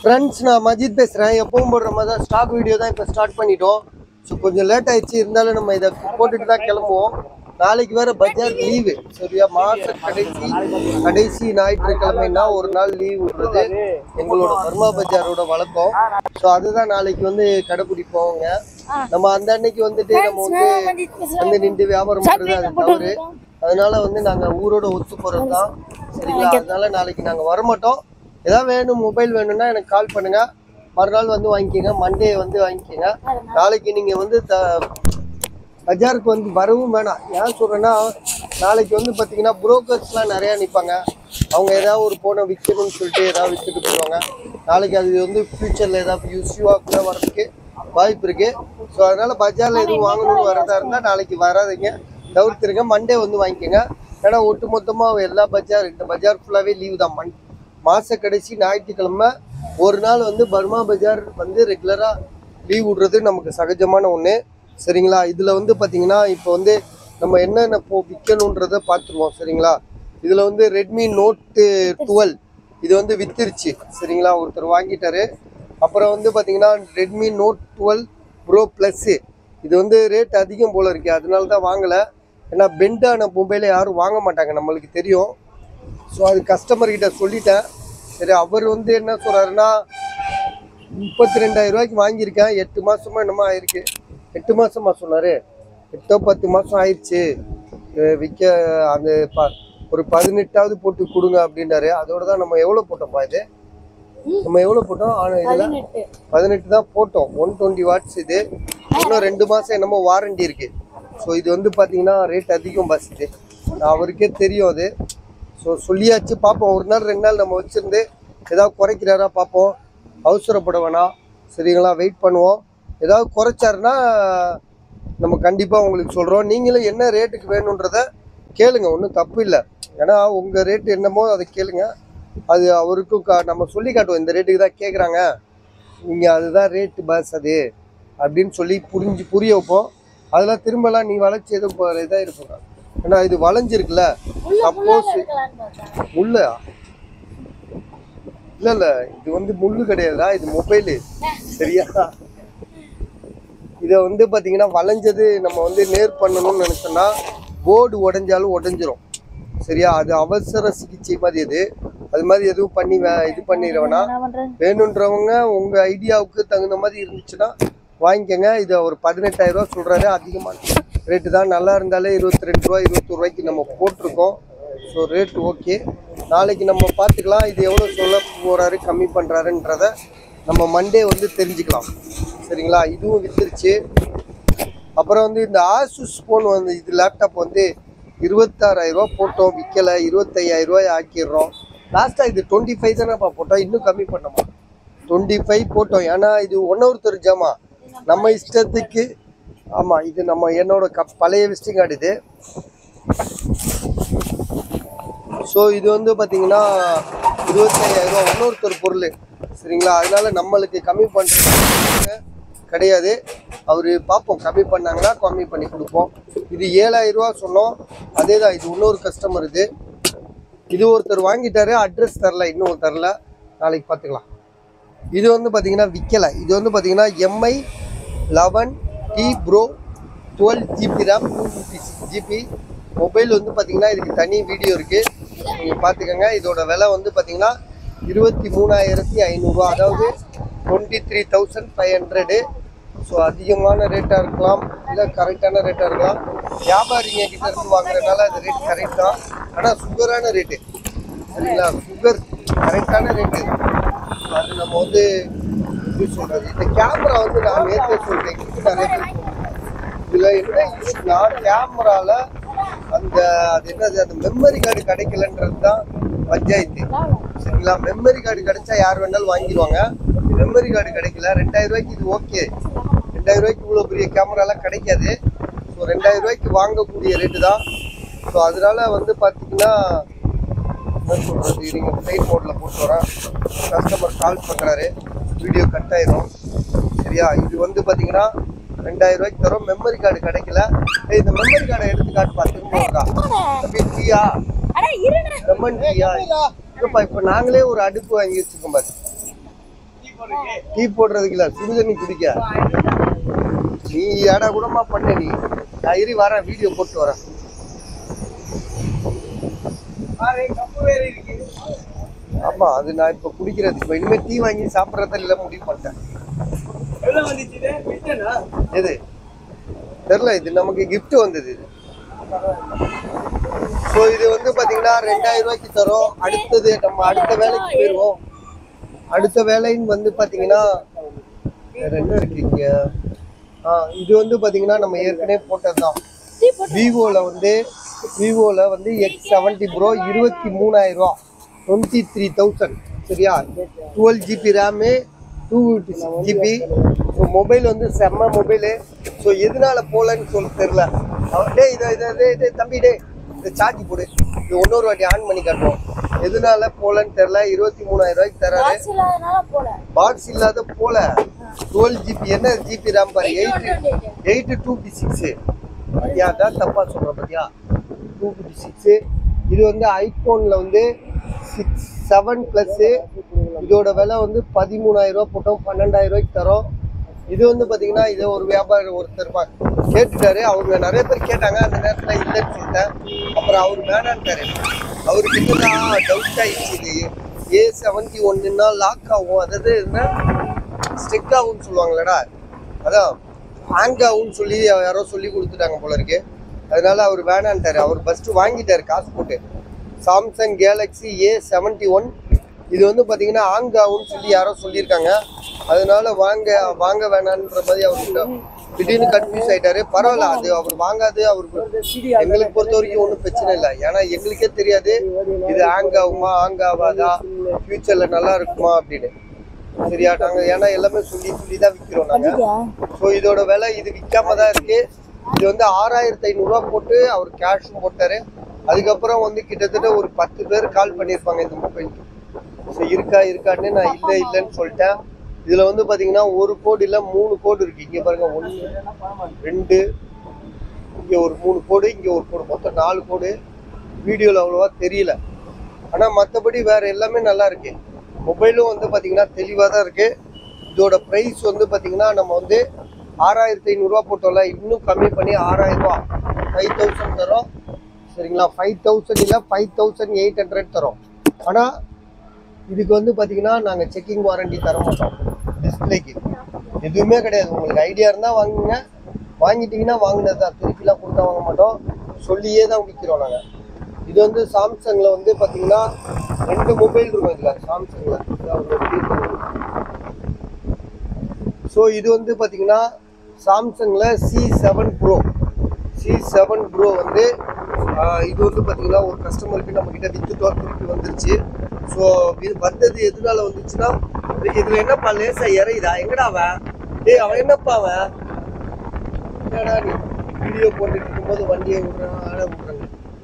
Friends நான் மஜித் பேசுகிறேன் எப்பவும் போடுற மாதிரி தான் ஸ்டாக் வீடியோ தான் இப்போ ஸ்டார்ட் பண்ணிட்டோம் ஸோ கொஞ்சம் லேட் ஆயிடுச்சு இருந்தாலும் நம்ம இதை போட்டுட்டு தான் கிளம்புவோம் நாளைக்கு வேற பஜார் லீவு சரியா மாச கடைசி கடைசி ஞாயிற்றுக்கிழமைனா ஒரு நாள் லீவ் விடுறது எங்களோட பர்மா பஜாரோட வழக்கம் ஸோ அதுதான் நாளைக்கு வந்து கடைப்பிடிப்போங்க நம்ம அந்த அன்னைக்கு வந்துட்டு நம்ம வந்து வந்து நின்று வியாபாரம் பண்றது அது தவறு அதனால வந்து நாங்க ஊரோட ஒத்து போறது தான் சரிங்களா அதனால நாளைக்கு நாங்க வரமாட்டோம் ஏதாவது வேணும் மொபைல் வேணும்னா எனக்கு கால் பண்ணுங்க மறுநாள் வந்து வாங்கிக்கோங்க மண்டே வந்து வாங்கிக்கோங்க நாளைக்கு நீங்க வந்து த பஜாருக்கு வந்து வரவும் வேணாம் ஏன் சொல்றேன்னா நாளைக்கு வந்து பார்த்தீங்கன்னா புரோக்கர்ஸ்லாம் நிறையா நிற்பாங்க அவங்க ஏதாவது ஒரு போனை விற்கணும்னு சொல்லிட்டு ஏதாவது விற்றுட்டு போயிடுவாங்க நாளைக்கு அது வந்து ஃப்யூச்சரில் ஏதாவது யூஸ்யூவாக கூட வரதுக்கு வாய்ப்பு இருக்கு ஸோ அதனால பஜாரில் எதுவும் வாங்கணும்னு வரதா இருந்தால் நாளைக்கு வராதீங்க தவிர்த்துருங்க மண்டே வந்து வாங்கிக்கோங்க ஏன்னா ஒட்டு மொத்தமாக எல்லா பஜார் இந்த பஜார் ஃபுல்லாகவே லீவு தான் மண் மாத கடைசி ஞாயிற்றுக்கிழமை ஒரு நாள் வந்து பர்மா பஜார் வந்து ரெகுலராக லீவ் விடுறது நமக்கு சகஜமான ஒன்று சரிங்களா இதில் வந்து பார்த்தீங்கன்னா இப்போ வந்து நம்ம என்னென்ன போ விற்கணுன்றதை பார்த்துருவோம் சரிங்களா இதில் வந்து ரெட்மி நோட்டு டுவெல் இது வந்து வித்துருச்சு சரிங்களா ஒருத்தர் வாங்கிட்டாரு அப்புறம் வந்து பார்த்தீங்கன்னா Redmi note twelve pro plus இது வந்து ரேட் அதிகம் போல இருக்கு அதனால தான் வாங்கலை ஏன்னா பெண்டான மொபைலை யாரும் வாங்க மாட்டாங்க நம்மளுக்கு தெரியும் ஸோ அது கஸ்டமர் கிட்ட சொல்லிட்டேன் சரி அவர் வந்து என்ன சொல்றாருன்னா முப்பத்தி ரெண்டாயிரம் ரூபாய்க்கு வாங்கியிருக்கேன் எட்டு மாசமா என்னமோ ஆயிருக்கு எட்டு மாசமா சொன்னாரு எட்டோ பத்து மாசம் ஆயிடுச்சு அஹ் விற்க அந்த ப- ஒரு பதினெட்டாவது போட்டு கொடுங்க அப்படின்னாரு அதோட தான் நம்ம எவ்வளோ போட்டோம்ப்பா இது நம்ம எவ்வளோ போட்டோம் ஆனால் இதில் பதினெட்டு தான் போட்டோம் ஒன் டுவெண்ட்டி வாட்ஸ் இது இன்னும் ரெண்டு மாதம் என்னமோ வாரண்டி இருக்கு ஸோ இது வந்து பார்த்தீங்கன்னா ரேட் அதிகம் பஸ் இது நான் அவருக்கே தெரியும் அது ஸோ சொல்லியாச்சு பார்ப்போம் ஒரு நாள் ரெண்டு நாள் நம்ம வச்சுருந்து ஏதாவது குறைக்கிறாரா பார்ப்போம் அவசரப்பட வேணாம் சரிங்களா வெயிட் பண்ணுவோம் ஏதாவது குறைச்சாருன்னா நம்ம கண்டிப்பாக உங்களுக்கு சொல்கிறோம் நீங்களும் என்ன ரேட்டுக்கு வேணுன்றத கேளுங்க ஒன்றும் தப்பு இல்லை ஏன்னா உங்கள் ரேட் என்னமோ அதை கேளுங்க அது அவருக்கும் கா நம்ம சொல்லி காட்டுவோம் இந்த ரேட்டுக்கு தான் கேட்குறாங்க நீங்கள் அதுதான் ரேட்டு பஸ் அது அப்படின்னு சொல்லி புரிஞ்சு புரிய வைப்போம் அதெல்லாம் திரும்பலாம் நீ வளைச்சி எதுவும் போ- இதாக இருப்போம் ஏன்னா இது வளைஞ்சிருக்குல்ல சப்போஸ் முள்ள இல்ல இல்ல இது வந்து முள்ளு கிடையாதுடா இது மொபைலு சரியா இதை வந்து பாத்தீங்கன்னா வளைஞ்சது நம்ம வந்து நேர் பண்ணணும்னு நினைச்சோம்னா போர்டு உடைஞ்சாலும் உடைஞ்சிரும் சரியா அது அவசர சிகிச்சை மாதிரி இது அது மாதிரி எதுவும் பண்ணி வே- இது பண்ணிட வேணாம் வேணுன்றவங்க உங்க ஐடியாவுக்கு தகுந்த மாதிரி இருந்துச்சுன்னா வாங்கிக்கோங்க இது ஒரு பதினெட்டாயிரம் ரூபா சொல்றாரு அதிகமான ரேட்டு தான் நல்லா இருந்தாலே இருபத்தி ரெண்டு ரூபா இருபத்தொரு ரூபாய்க்கு நம்ம போட்டிருக்கோம் ஸோ ரேட் ஓகே நாளைக்கு நம்ம பார்த்துக்கலாம் இது எவ்வளோ சொல்ல போறாரு கம்மி பண்றாருன்றத நம்ம மண்டே வந்து தெரிஞ்சுக்கலாம் சரிங்களா இதுவும் வித்துருச்சு அப்புறம் வந்து இந்த ஆசூஸ் ஃபோன் வந்து இது லேப்டாப் வந்து இருபத்தாறாயிரம் ரூபா போட்டோம் விற்கலை இருபத்தையாயிரம் ரூபாய் ஆக்கிடுறோம் லாஸ்ட்டாக இது டுவெண்ட்டி ஃபைவ் தானேப்பா போட்டோம் இன்னும் கம்மி பண்ணோமா டுவெண்ட்டி ஃபைவ் போட்டோம் ஏன்னா இது ஒன் ஒருத்தர் ஜாமா நம்ம இஷ்டத்துக்கு ஆமாம் இது நம்ம என்னோட க பழைய விசிட்டிங் கார்டு இது ஸோ இது வந்து பார்த்தீங்கன்னா இருபத்தையாயிரம் ரூபா இன்னொருத்தர் பொருள் சரிங்களா அதனால நம்மளுக்கு கம்மி பண்ணுறது கிடையாது அவர் பார்ப்போம் கம்மி பண்ணாங்கன்னா கம்மி பண்ணி கொடுப்போம் இது ஏழாயிரம் ரூபா சொன்னோம் அதே தான் இது இன்னொரு கஸ்டமர் இது இது ஒருத்தர் வாங்கிட்டாரு அட்ரஸ் தரல இன்னும் தரல நாளைக்கு பார்த்துக்கலாம் இது வந்து பார்த்தீங்கன்னா விற்கலை இது வந்து பார்த்தீங்கன்னா MI eleven T pro twelve GB RAM two fifty six GB mobile வந்து பார்த்தீங்கன்னா இதுக்கு தனி வீடியோ இருக்குது நீங்கள் பார்த்துக்கோங்க இதோட விலை வந்து பார்த்தீங்கன்னா இருபத்தி மூணாயிரத்தி ஐநூறுரூவா அதாவது twenty three thousand five hundred so அதிகமான ரேட்டாக இருக்கலாம் இல்லை கரெக்டான ரேட்டாக இருக்கலாம் வியாபாரிங்க கிட்ட இருந்து வாங்குறதுனால அது ரேட் கரெக்ட் தான் ஆனால் சுகரான ரேட்டு சரிங்களா சுகர் கரெக்டான ரேட்டு அது நம்ம வந்து எப்படி சொல்றது இந்த கேமரா வந்து நான் நேற்றே சொல்றேன் இதுக்கு நிறைய பேர் சொல்றாங்க. இதுல என்ன யூஸ்னா கேமரால அந்த அது என்னது அந்த மெமரி கார்டு கிடைக்கலன்றது தான் பஞ்சாயத்து சரிங்களா மெமரி கார்டு கிடைச்சா யார் வேணாலும் வாங்கிடுவாங்க மெமரி கார்டு கிடைக்கல ரெண்டாயிரம் ரூபாய்க்கு இது ஓகே ரெண்டாயிரம் ரூபாய்க்கு இவ்வளோ பெரிய கேமராலாம் கிடைக்காது ஸோ ரெண்டாயிரம் ரூபாய்க்கு வாங்கக்கூடிய ரேட்டு தான் ஸோ அதனால வந்து பார்த்தீங்கன்னா என்ன சொல்றது நீங்கள் ஃப்ளைட் மோடில் போட்டு வரேன் கஸ்டமர் கால் பண்ணுறாரு வீடியோ கட் ஆயிரும் சரியா இது வந்து பார்த்தீங்கன்னா ரெண்டாயிரம் ரூபாய்க்கு தரும் மெமரி கார்டு கிடைக்கல ஏய், இந்த மெமரி கார்டை எடுத்து காட்டு பார்த்து இருக்கா தம்பி டீயா அட இருடா லெமன் டீயா இல்லப்பா இப்போ நாங்களே ஒரு அடுப்பு வாங்கி வச்சிருக்கோம் பாரு டீ போடுறதுக்கு இல்ல சுடுதண்ணி குடிக்க நீ ஏடா கூடமா பண்ண நீ நான் இரு வரேன் வீடியோ போட்டு வரேன் ஆமா அது நான் இப்ப குடிக்கிறது இப்ப இனிமே டீ வாங்கி சாப்பிடறத இல்ல முடிவு பண்ணிட்டேன் எது தெரியல இது நமக்கு gift வந்தது இது ஸோ இது வந்து பாத்தீங்கன்னா ரெண்டாயிரம் ரூபாய்க்கு தரோம் அடுத்தது நம்ம அடுத்த வேலைக்கு போயிடுவோம் அடுத்த வேலைன்னு வந்து பாத்தீங்கன்னா வேற என்ன இருக்கு இங்க ஆ இது வந்து பாத்தீங்கன்னா நம்ம ஏற்கனவே போட்டதுதான் விவோல வந்து விவோல வந்து எக்ஸ் செவன்டி ப்ரோ இருபத்தி மூணாயிரம் ரூபா டுவெண்ட்டி த்ரீ தௌசண்ட் சரியா twelve GB RAM two GB so mobile வந்து செம்ம மொபைலு ஸோ எதனால போகலன்னு சொல்ல தெரில டே இதை இதை இதை இதை தம்பி டே இந்த சார்ஜ் போடு இது இன்னொரு வாட்டி ஆன் பண்ணி காட்டுவோம் எதனால போகலன்னு தெரில இருபத்தி மூணாயிரம் ரூபாய்க்கு தராரு பாக்ஸ் இல்லாதனால போல பாக்ஸ் இல்லாத போல டுவெல் ஜிபி என்ன ஜிபி ரேம் பாரு eight eight two B six பாத்தியா அதான் தப்பா சொல்றேன் பாத்தியா டூ பி சிக்ஸ் இது வந்து ஐபோன்ல வந்து சிக்ஸ் செவன் ப்ளஸ் இதோட விலை வந்து பதிமூணாயிரம் ரூபாய் போட்டோம் பன்னெண்டாயிரம் ரூபாய்க்கு தரோம் இது வந்து பாத்தீங்கன்னா இது ஒரு வியாபாரி ஒருத்தர் பா- கேட்டுட்டாரு அவங்க நிறைய பேர் கேட்டாங்க அந்த நேரத்துல இல்லைன்னு சொல்லிட்டேன் அப்புறம் அவர் வேணான்ட்டாரு அவருக்கு என்னன்னா டவுட் ஆயிடுச்சு இது ஏ செவன்டி ஒன்னுன்னா லாக் ஆகும் அதாவது என்ன ஸ்டிக் ஆகும்னு சொல்லுவாங்களேடா அதான் ஹேங் ஆகும்னு சொல்லி யாரோ சொல்லி கொடுத்துட்டாங்க போல இருக்கு அதனால அவர் வேணான்ட்டாரு அவர் ஃபர்ஸ்ட் வாங்கிட்டாரு காசு போட்டு Samsung Galaxy A seventy one இது வந்து பார்த்தீங்கன்னா ஹேங் ஆகும்னு சொல்லி யாரோ சொல்லியிருக்காங்க அதனால வாங்க வாங்க வேணான்ற மாதிரி அவர் திடீர்னு கன்ஃபியூஸ் ஆயிட்டாரு பரவாயில்ல அது அவர் வாங்காது அவருக்கு எங்களுக்கு பொறுத்த வரைக்கும் ஒன்றும் பிரச்சனை இல்லை ஏன்னா எங்களுக்கே தெரியாது இது ஹேங் ஆகுமா ஹேங் ஆகாதா ஃபியூச்சர்ல நல்லா இருக்குமா அப்படின்னு சரியா நாங்க ஏன்னா எல்லாமே சொல்லி சொல்லி தான் விற்கிறோம் நாங்க ஸோ இதோட விலை இது விற்காம தான் இருக்கு இது வந்து ஆறாயிரத்தி ஐநூறுரூவா போட்டு அவர் கேஷும் போட்டாரு அதுக்கப்புறம் வந்து கிட்டத்தட்ட ஒரு பத்து பேர் கால் பண்ணியிருப்பாங்க இந்த மொபைலுக்கு ஸோ இருக்கா இருக்கான்னு நான் இல்லை இல்லைன்னு சொல்லிட்டேன் இதுல வந்து பாத்தீங்கன்னா ஒரு கோடு இல்ல மூணு கோடு இருக்கு இங்க பாருங்க ஒன்று ரெண்டு இங்க ஒரு மூணு கோடு இங்க ஒரு கோடு மொத்தம் நாலு கோடு வீடியோல அவ்வளோவா தெரியல ஆனா மற்றபடி வேற எல்லாமே நல்லா இருக்கு மொபைலும் வந்து பாத்தீங்கன்னா தெளிவா தான் இருக்கு இதோட ப்ரைஸ் வந்து பாத்தீங்கன்னா நம்ம வந்து ஆறாயிரத்தி ஐநூறுரூவா போட்டோம்ல இன்னும் கம்மி பண்ணி ஆறாயிரம் ரூபா ஃபைவ் தௌசண்ட் தரோம் சரிங்களா ஃபைவ் தௌசண்ட் இல்லை ஃபைவ் தௌசண்ட் எயிட் ஹண்ட்ரட் தரோம் ஆனால் இதுக்கு வந்து பார்த்தீங்கன்னா நாங்கள் செக்கிங் வாரண்டி தர மாட்டோம் டிஸ்பிளேக்கு எதுவுமே கிடையாது உங்களுக்கு ஐடியா இருந்தால் வாங்குங்க வாங்கிட்டீங்கன்னா வாங்கினது தான் திருப்பிலாம் கொடுத்தா வாங்க மாட்டோம் சொல்லியே தான் விற்கிறோம் நாங்கள் இது வந்து சாம்சங்கில் வந்து பார்த்தீங்கன்னா ரெண்டு மொபைல் இருக்கும் இதில் சாம்சங்கில் ஸோ இது வந்து பார்த்தீங்கன்னா சாம்சங்கில் C seven pro C seven pro வந்து ஆஹ், இது வந்து பார்த்தீங்கன்னா ஒரு கஸ்டமருக்கு நம்ம கிட்ட வித்துட்டோம் திருப்பி வந்துருச்சு ஸோ இது வந்தது எதனால வந்துச்சுன்னா இது- இதுல என்னப்பா லேசா இறையுதா எங்கடா அவன் டேய் அவன் என்னப்பா அவன் என்னடா நீ வீடியோ போட்டுட்டு இருக்கும்போது வண்டியை விடுறான் ஆட விடுறாங்க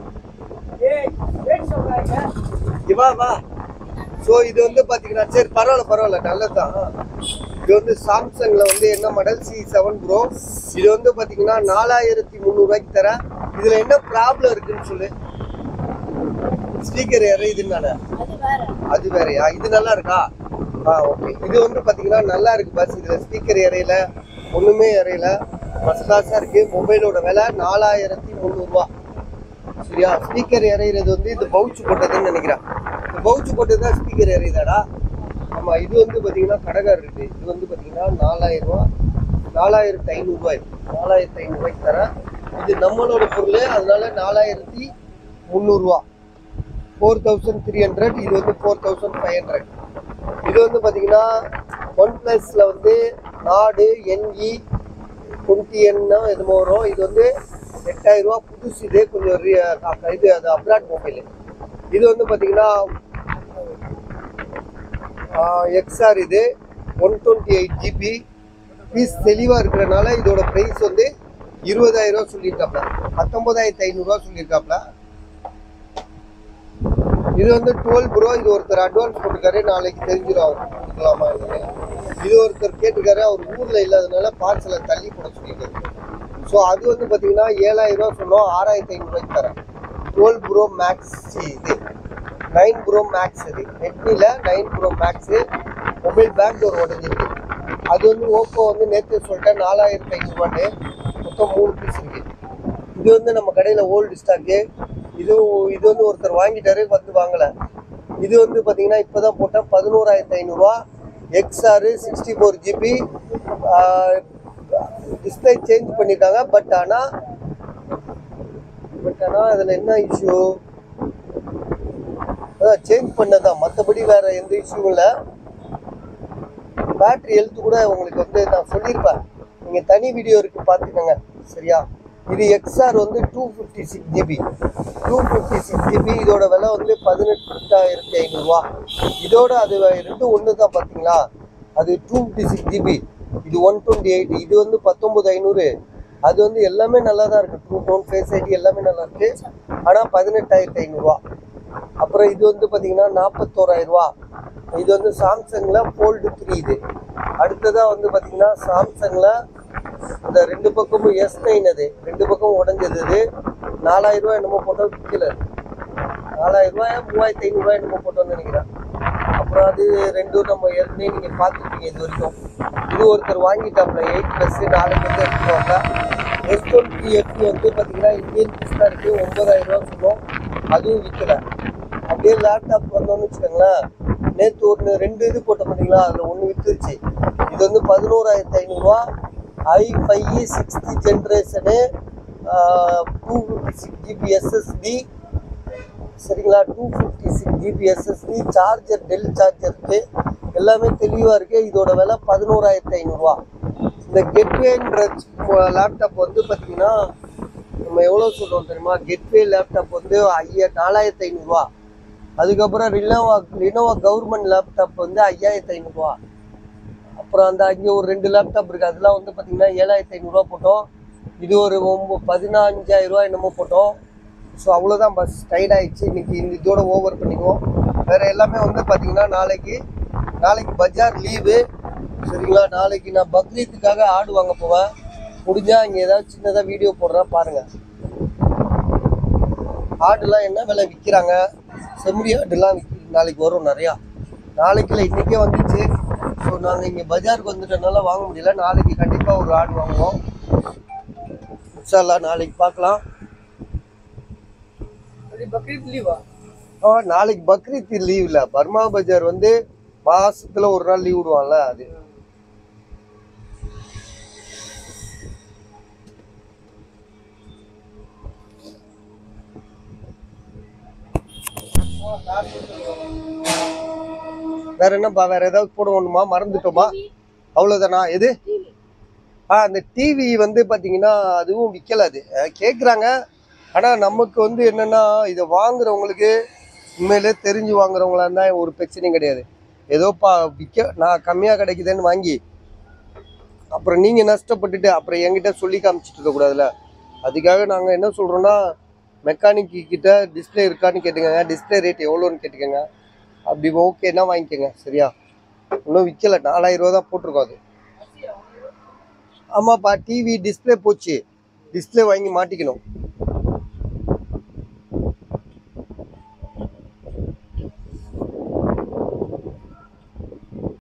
இவா வா ஸோ இது வந்து பார்த்தீங்கன்னா சரி பரவாயில்ல பரவாயில்ல நல்லதுதான் இது வந்து சாம்சங்ல வந்து என்ன மாடல் சி செவன் ப்ரோ இது வந்து பார்த்தீங்கன்னா நாலாயிரத்தி முந்நூறுவாய்க்கு தரேன் இதுல என்ன ப்ராப்ளம் இருக்குன்னு சொல்லு ஸ்பீக்கர் இறையுதுன்னால அது வேற அது வேறயா இது நல்லா இருக்கா ஆ ஓகே இது வந்து பாத்தீங்கன்னா நல்லா இருக்கு பஸ் இதுல ஸ்பீக்கர் இறையில ஒண்ணுமே இறையில ஃபர்ஸ்ட் கிளாஸா இருக்கு மொபைலோட விலை நாலாயிரத்தி முந்நூறுரூவா சரியா ஸ்பீக்கர் இறையிறது வந்து இது பவுச் போட்டதுன்னு நினைக்கிறேன் இந்த பவுச் போட்டது தான் ஸ்பீக்கர் இறையுதாடா ஆமா இது வந்து பாத்தீங்கன்னா கடகார் இருக்கு இது வந்து பாத்தீங்கன்னா நாலாயிரம் ரூபா நாலாயிரத்தி ஐநூறுரூவாய் நாலாயிரத்தி ஐநூறுரூவாய்க்கு தரேன் இது நம்மளோட பொருள் அதனால நாலாயிரத்தி முந்நூறுரூவா ஃபோர் தௌசண்ட் த்ரீ ஹண்ட்ரட் இது வந்து ஃபோர் தௌசண்ட் ஃபைவ் ஹண்ட்ரட் இது வந்து பார்த்தீங்கன்னா ஒன் ப்ளஸில் வந்து நாடு என்இ டுவெண்ட்டி என்ன எதுமோ வரும் இது வந்து எட்டாயிரம் ரூபா புதுசு இது கொஞ்சம் ரி- அ- இது அது அப்ராட் மொபைல் இது வந்து பார்த்தீங்கன்னா எக்ஸ்ஆர் இது one twenty eight GB piece தெளிவாக இருக்கிறனால இதோட ப்ரைஸ் வந்து இருபதாயிரம் ரூபா சொல்லியிருக்காப்ல பத்தொன்பதாயிரத்தி ஐநூறுரூவா சொல்லியிருக்காப்ல இது வந்து டுவெல் ப்ரோ இது ஒருத்தர் அட்வான்ஸ் போட்டிருக்காரு நாளைக்கு தெரிஞ்சிடும் அவர் கொடுக்கலாமா இல்லைன்னு இது ஒருத்தர் கேட்டிருக்காரு அவர் ஊர்ல இல்லாதனால பார்சலை தள்ளி போட சொல்லியிருக்காரு ஸோ அது வந்து பார்த்தீங்கன்னா ஏழாயிரம் ரூபா சொன்னோம் ஆறாயிரத்தி ஐநூறுரூவாய்க்கு தரேன் டுவெல் ப்ரோ மேக்ஸ் இது நைன் ப்ரோ மேக்ஸ் இது ரெட்மியில் nine pro max mobile back door உடஞ்சிருக்கு அது வந்து ஓப்போ வந்து நேற்று சொல்லிட்டேன் நாலாயிரத்தி ஐநூறுவான்னு மொத்தம் மூணு பீஸ் இருக்கு இது வந்து நம்ம கடையில் ஓல்டு ஸ்டாக்கு இது இது வந்து ஒருத்தர் வாங்கிட்டாரு வந்து வாங்கலை இது வந்து பார்த்தீங்கன்னா இப்போ தான் போட்டேன் பதினோராயிரத்தி ஐநூறுரூவா XR sixty four GB display change பண்ணியிருக்காங்க பட் ஆனால் பட் ஆனால் அதில் என்ன இஷ்யூ அதான் சேஞ்ச் பண்ணதான் மற்றபடி வேற எந்த இஷ்யூவும் இல்லை பேட்டரி ஹெல்த் கூட உங்களுக்கு வந்து நான் சொல்லியிருப்பேன் நீங்கள் தனி வீடியோ இருக்கு பார்த்துக்கோங்க சரியா இது எக்ஸ்ஆர் வந்து two fifty six GB two fifty six GB இதோட விலை வந்து பதினெட்டாயிரத்தி ஐநூறுரூவா இதோட அது ரெண்டும் ஒன்று தான் பார்த்தீங்களா அது டூ ஃபிஃப்டி சிக்ஸ் ஜிபி இது ஒன் டுவெண்ட்டி எயிட் இது வந்து பத்தொம்பது ஐநூறு அது வந்து எல்லாமே நல்லா தான் இருக்குது டூ டோன் ஃபேஸ் ஐடி எல்லாமே நல்லா இருக்கு ஆனால் பதினெட்டாயிரத்தி ஐநூறுரூவா அப்புறம் இது வந்து பார்த்தீங்கன்னா நாற்பத்தோராயிரம் ரூபா இது வந்து சாம்சங்கில் ஃபோல்டு த்ரீ இது அடுத்ததாக வந்து பார்த்தீங்கன்னா சாம்சங்கில் இந்த ரெண்டு பக்கமும் எஸ் நைன் அது ரெண்டு பக்கமும் உடஞ்சது இது நாலாயிரம் ரூபாய் என்னமோ போட்டோம் விற்கல நாலாயிரம் ரூபாய் மூவாயிரத்தி ஐநூறுரூவா என்னமோ போட்டோம்னு நினைக்கிறேன் அப்புறம் அது ரெண்டும் நம்ம ஏற்கனவே நீங்கள் பார்த்துருப்பீங்க இது வரைக்கும் இது ஒருத்தர் வாங்கிட்டாப்ல எயிட் ப்ளஸ் நாளைக்கு வந்து எடுத்துருவாங்க எஸ் டுவெண்ட்டி எட்டு வந்து பார்த்தீங்கன்னா இந்தியன் பீஸ் தான் இருக்குது ஒம்பதாயிரம் ரூபா சொன்னோம் அதுவும் விற்கல அப்படியே லேப்டாப் வந்தோம்னு வச்சுக்கோங்களேன் நேற்று ஒன்று ரெண்டு இது போட்ட பார்த்தீங்களா அதில் ஒன்று விற்றுருச்சு இது வந்து பதினோராயிரத்தி ஐநூறுரூவா i five sixth generation two fifty six GB SSD சரிங்களா two fifty six GB SSD charger Dell charger இருக்கு எல்லாமே தெளிவாக இருக்கு இதோட விலை பதினோராயிரத்தி ஐநூறுரூவா இந்த கெட்வேன்ற லேப்டாப் வந்து பார்த்தீங்கன்னா நம்ம எவ்வளோ சொல்கிறோம் தெரியுமா கெட்வே லேப்டாப் வந்து ஐயா நாலாயிரத்தி ஐநூறுரூவா அதுக்கப்புறம் ரினோவா ரினோவா கவர்மெண்ட் லேப்டாப் வந்து ஐயாயிரத்தி ஐநூறுரூவா அப்புறம் அந்த அங்கே ஒரு ரெண்டு லேப்டாப் இருக்குது அதெல்லாம் வந்து பார்த்தீங்கன்னா ஏழாயிரத்தி ஐநூறுரூவா போட்டோம் இது ஒரு ஒம்ப பதினஞ்சாயிரம் ரூபா என்னமோ போட்டோம் ஸோ அவ்வளோதான் பஸ் டயர்ட் ஆயிடுச்சு இன்னைக்கு இந்த இதோட ஓவர் பண்ணிக்குவோம் வேற எல்லாமே வந்து பார்த்தீங்கன்னா நாளைக்கு நாளைக்கு பஜார் லீவு சரிங்களா நாளைக்கு நான் பக்ரீத்துக்காக ஆடு வாங்க போவேன் முடிஞ்சா இங்கே ஏதாவது சின்னதாக வீடியோ போடுறேன் பாருங்க ஆடுலாம் என்ன விலை விற்கிறாங்க செம்மறி ஆடுலாம் விற்கி நாளைக்கு வரும் நிறையா நாளைக்கு இல்லை இன்றைக்கே வந்துச்சு ஸோ நாங்கள் இங்கே பஜாருக்கு வந்துட்டனால வாங்க முடியல நாளைக்கு கண்டிப்பாக ஒரு ஆடு வாங்குவோம் இன்ஷால்லா நாளைக்கு பார்க்கலாம் பக்ரீத் லீவா ஆ நாளைக்கு பக்ரீத் லீவ்ல பர்மா பஜார் வந்து மாசத்துல ஒரு நாள் லீவ் விடுவான்ல அது வேற என்னப்பா வேற ஏதாவது போடணுமா மறந்துட்டோமா அவ்வளவுதானா எது ஆ அந்த டிவி வந்து பாத்தீங்கன்னா அதுவும் விற்கல அது அஹ் கேக்குறாங்க ஆனா நமக்கு வந்து என்னன்னா இதை வாங்குறவங்களுக்கு உண்மையிலே தெரிஞ்சு வாங்குறவங்களா இருந்தா ஒரு பிரச்சனையும் கிடையாது ஏதோ பா விற்க நான் கம்மியா கிடைக்குதுன்னு வாங்கி அப்புறம் நீங்க நஷ்டப்பட்டுட்டு அப்புறம் என்கிட்ட சொல்லி காமிச்சிட்டு இருக்க கூடாதுல அதுக்காக நாங்க என்ன சொல்றோம்னா மெக்கானிக் கிட்ட டிஸ்ப்ளே இருக்கான்னு கேட்டுக்கோங்க டிஸ்ப்ளே ரேட் எவ்வளோன்னு கேட்டுக்கோங்க அப்படி ஓகேன்னா வாங்கிக்கோங்க சரியா இன்னும் விற்கல நாலாயிரம் ரூபா தான் போட்டிருக்கோம் அது ஆமாப்பா டிவி டிஸ்ப்ளே போச்சு டிஸ்ப்ளே வாங்கி மாட்டிக்கணும்